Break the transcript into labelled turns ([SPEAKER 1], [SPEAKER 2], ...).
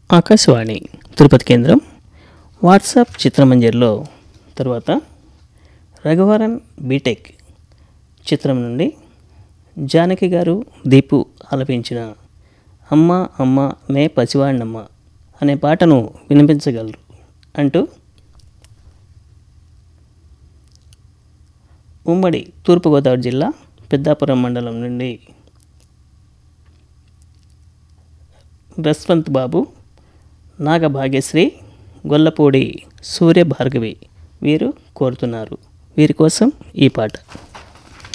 [SPEAKER 1] ఆకాశవాణి తిరుపతి కేంద్రం వాట్సాప్ చిత్రమంజర్లో తరువాత రఘువరన్ బీటెక్ చిత్రం నుండి జానకి గారు దీపు ఆలపించిన అమ్మ అమ్మ నే పసివాణ్ణమ్మ అనే పాటను వినిపించగలరు అంటూ ఉమ్మడి తూర్పుగోదావరి జిల్లా పెద్దాపురం మండలం నుండి రస్వంత్ బాబు నాగభాగ్యశ్రీ గొల్లపూడి సూర్య భార్గవి వీరు కోరుతున్నారు వీరి కోసం ఈ పాట